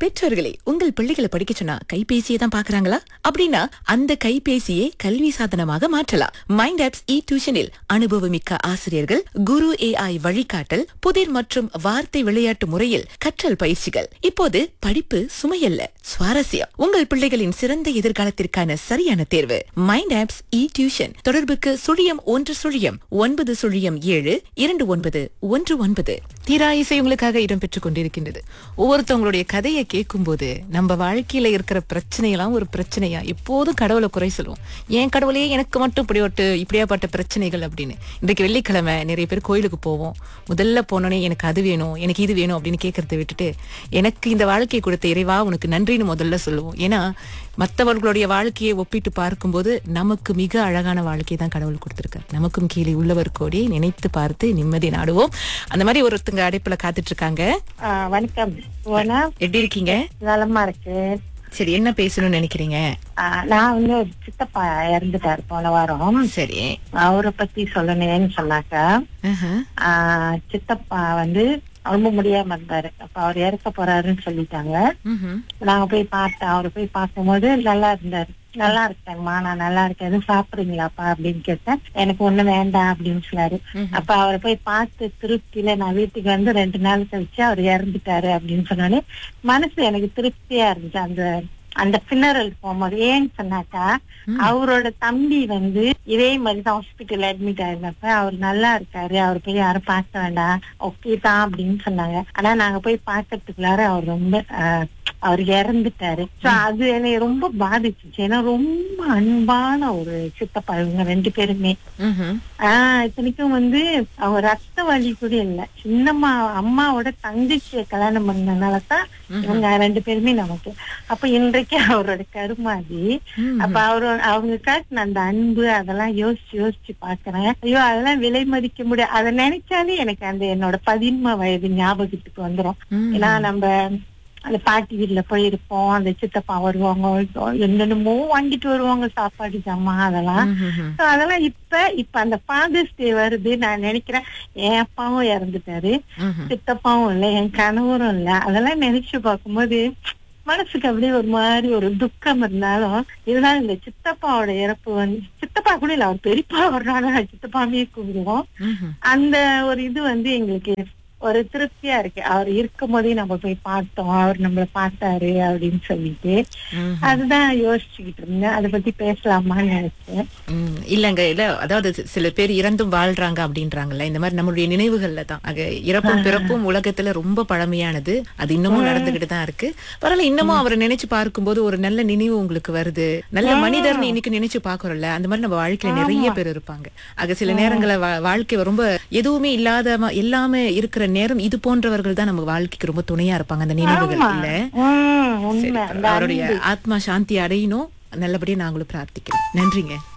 பெற்றோர்களே உங்கள் பிள்ளைகளை படிக்க சொன்னா கைபேசியை தான் பாக்குறாங்களா அப்படின்னா அந்த கைபேசியை கல்வி சாதனமாக மாற்றலாம் மைண்ட் ஆப்ஸ் இ டியூஷனில் அனுபவமிக்க ஆசிரியர்கள் குரு ஏஐ வழிகாட்டல் புதிர் மற்றும் வார்த்தை விளையாட்டு முறையில் கற்றல் பயிற்சிகள் இப்போது படிப்பு சுமையல்ல சுவாரஸ்யம் உங்கள் பிள்ளைகளின் சிறந்த எதிர்காலத்திற்கான சரியான தேர்வு மைண்ட் ஆப்ஸ் இ டியூஷன் தொடர்புக்கு சுழியம் ஒன்று சுழியம் ஒன்பது சுழியம் ஏழு இரண்டு ஒன்பது ஒன்று ஒன்பது தீரா இசை உங்களுக்காக இடம்பெற்றுக் கொண்டிருக்கின்றது ஒவ்வொருத்தவங்களுடைய கதையை கேட்கும்போது நம்ம வாழ்க்கையில இருக்கிற பிரச்சனையெல்லாம் ஒரு பிரச்சனையா எப்போதும் கடவுளை குறை சொல்லுவோம் ஏன் கடவுளே எனக்கு மட்டும் இப்படி ஒட்டு இப்படியாப்பட்ட பிரச்சனைகள் அப்படின்னு இன்றைக்கு வெள்ளிக்கிழமை நிறைய பேர் கோயிலுக்கு போவோம் முதல்ல போனோடனே எனக்கு அது வேணும் எனக்கு இது வேணும் அப்படின்னு கேட்கறத விட்டுட்டு எனக்கு இந்த வாழ்க்கையை கொடுத்த இறைவா உனக்கு நன்றின்னு முதல்ல சொல்லுவோம் ஏன்னா மற்றவர்களுடைய வாழ்க்கையை ஒப்பிட்டு பார்க்கும்போது நமக்கு மிக அழகான வாழ்க்கையை தான் கடவுள் கொடுத்திருக்கார் நமக்கும் கீழே உள்ளவர் கோடி நினைத்து பார்த்து நிம்மதி நாடுவோம் அந்த மாதிரி ஒருத்தங்க அடைப்புல காத்துட்டு இருக்காங்க ஆ, வணக்கம் ஓனா எப்படி இருக்கீங்க நலமா இருக்கு சரி என்ன பேசணும்னு நினைக்கிறீங்க ஆ, நான் வந்து ஒரு சித்தப்பா இறந்துட்டாரு போன வாரம் சரி அவரை பத்தி சொல்லணும்னு சொன்னாக்கா ஆஹா. ஆ, சித்தப்பா வந்து ரொம்ப முடியாம இருந்தாரு அப்ப அவர் இறக்க போறாருன்னு சொல்லிட்டாங்க ம்ஹும். நாங்க போய் பார்த்தோம் அவரை போய் பார்க்கும்போது நல்லா இருந்தாரு நல்லா இருக்கேன்மா நான் நல்லா இருக்கேன் எதுவும் சாப்பிடுறீங்களாப்பா அப்படின்னு கேட்டேன் எனக்கு ஒண்ணு வேண்டாம் அப்படின்னு சொன்னாரு ம்ஹும். அப்ப அவரை போய் பார்த்து திருப்தியில நான் வீட்டுக்கு வந்து ரெண்டு நாள் கழிச்சு அவர் இறந்துட்டாரு அப்படின்னு சொன்னோடனே மனசு எனக்கு திருப்தியா இருந்துச்சு அந்த அந்த பின்னரல் போகும்போது ஏன்னு சொன்னாக்கா அவரோட தம்பி வந்து இதே மாதிரிதான் ஹாஸ்பிட்டல் அட்மிட் ஆயிருந்தப்ப அவர் நல்லா இருக்காரு அவர் போய் யாரும் பார்க்க வேண்டாம் ஓகே தான் அப்படின்னு சொன்னாங்க ஆனா நாங்க போய் பார்க்கறதுக்குள்ளார அவர் ரொம்ப ஆஹ், அவர் இறந்துட்டாரு சோ அது என்னை ரொம்ப பாதிச்சுச்சு ஏன்னா ரொம்ப அன்பான ஒரு சித்தப்பா இவங்க ரெண்டு பேருமே ம்ஹும். ஆஹ் இத்தனைக்கும் வந்து அவங்க ரத்த வலி கூட இல்ல சின்னம்மா அம்மாவோட தங்கச்சிய கல்யாணம் பண்ணனாலதான் இவங்க ரெண்டு பேருமே நமக்கு அப்ப இன்றைக்கு அவரோட கருமாதி ம்ஹும். அப்ப அவரு அவங்க காட்டின அந்த அன்பு அதெல்லாம் யோசிச்சு யோசிச்சு பாக்குறேன் ஐயோ அதெல்லாம் விலை மதிக்க முடியாது அதை நினைச்சாலே எனக்கு அந்த என்னோட பதின்ம வயது ஞாபகத்துக்கு வந்துரும் ம்ஹும். ஏன்னா நம்ம அந்த பாட்டி வீட்டுல போயிருப்போம் அந்த சித்தப்பா வருவாங்க என்னென்னமோ வாங்கிட்டு வருவாங்க சாப்பாடு ஜாமா அதெல்லாம் ம்ஹும். So, அதெல்லாம் இப்ப இப்ப அந்த ஃபாதர்ஸ் டே வருது நான் நினைக்கிறேன் என் அப்பாவும் இறந்துட்டாரு ம்ஹும். சித்தப்பாவும் இல்ல என் கணவரும் இல்ல அதெல்லாம் நினைச்சு பார்க்கும்போது மனசுக்கு அப்படியே ஒரு மாதிரி ஒரு துக்கம் இருந்தாலும் இருந்தாலும் இந்த சித்தப்பாவோட இறப்பு வந்து சித்தப்பா கூட இல்ல அவர் பெரியப்பா வர்றாங்க சித்தப்பாமே கூப்பிடுவோம் ம்ஹும். அந்த ஒரு இது வந்து எங்களுக்கு ஒரு திருப்தியா இருக்கு அவர் இருக்கும் போதே நம்ம போய் பார்த்தோம் அவர் நம்மள பார்த்தாரு அப்படின்னு சொல்லிட்டு ம்ஹும். அதுதான் யோசிச்சுக்கிட்டு இருந்தேன் அதை பத்தி பேசலாமான்னு நினைச்சேன் ம், இல்லங்க இல்ல அதாவது சி- சில பேர் இறந்தும் வாழ்றாங்க அப்படின்றாங்கல்ல இந்த மாதிரி நம்மளுடைய நினைவுகள்ல தான் ஆக இறப்பும் பிறப்பும் உலகத்துல ரொம்ப பழமையானது அது இன்னமும் நடந்துகிட்டு தான் இருக்கு பரவாயில்ல இன்னமும் அவரை நினைச்சு பார்க்கும்போது ஒரு நல்ல நினைவு உங்களுக்கு வருது நல்ல மனிதர்னு இன்னைக்கு நினைச்சு பாக்குறோம்ல அந்த மாதிரி நம்ம வாழ்க்கையில நிறைய பேர் இருப்பாங்க ஆக சில நேரங்கள வா- வாழ்க்கை ரொம்ப எதுவுமே இல்லாத ம- எல்லாமே இருக்கிற நேரம் இது போன்றவர்கள் தான் நம்ம வாழ்க்கைக்கு ரொம்ப துணையா இருப்பாங்க அந்த நினைவுகள் இல்ல உம் சரி, உண்மை அந்த அவருடைய ஆத்மா சாந்தி அடையணும் நல்லபடியா நாங்களும் பிரார்த்திக்கிறோம் நன்றிங்க